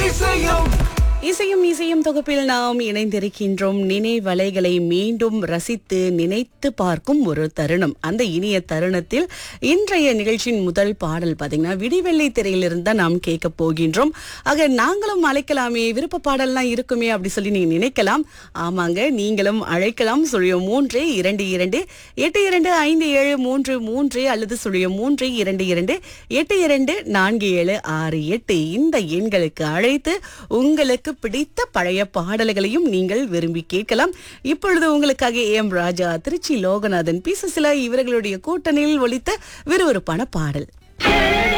இசையும் இசையும் இசையும் தொகுப்பில் நாம் இணைந்திருக்கின்றோம் நினைவலைகளை மீண்டும் ரசித்து நினைத்து பார்க்கும் ஒரு தருணம் அந்த இனிய தருணத்தில் இன்றைய நிகழ்ச்சியின் முதல் பாடல் பாத்தீங்கன்னா விடிவெள்ளி திரையிலிருந்து தான் நாம் கேட்க போகின்றோம் ஆக நாங்களும் அழைக்கலாமே விருப்ப பாடல்லாம் இருக்குமே அப்படி சொல்லி நீங்க நினைக்கலாம் ஆமாங்க நீங்களும் அழைக்கலாம் சுழியம் மூன்று இரண்டு இரண்டு எட்டு இரண்டு ஐந்து ஏழு மூன்று மூன்று அல்லது சுழியம் மூன்று இரண்டு இரண்டு எட்டு இரண்டு நான்கு ஏழு ஆறு எட்டு இந்த எண்களுக்கு அழைத்து உங்களுக்கு பிடித்த பழைய பாடல்களையும் நீங்கள் விரும்பி கேட்கலாம் இப்பொழுது உங்களுக்காக எம் ராஜா திருச்சி லோகநாதன் பி சுசிலா இவர்களுடைய கூட்டணியில் ஒலித்த விறுவிறுப்பான பாடல்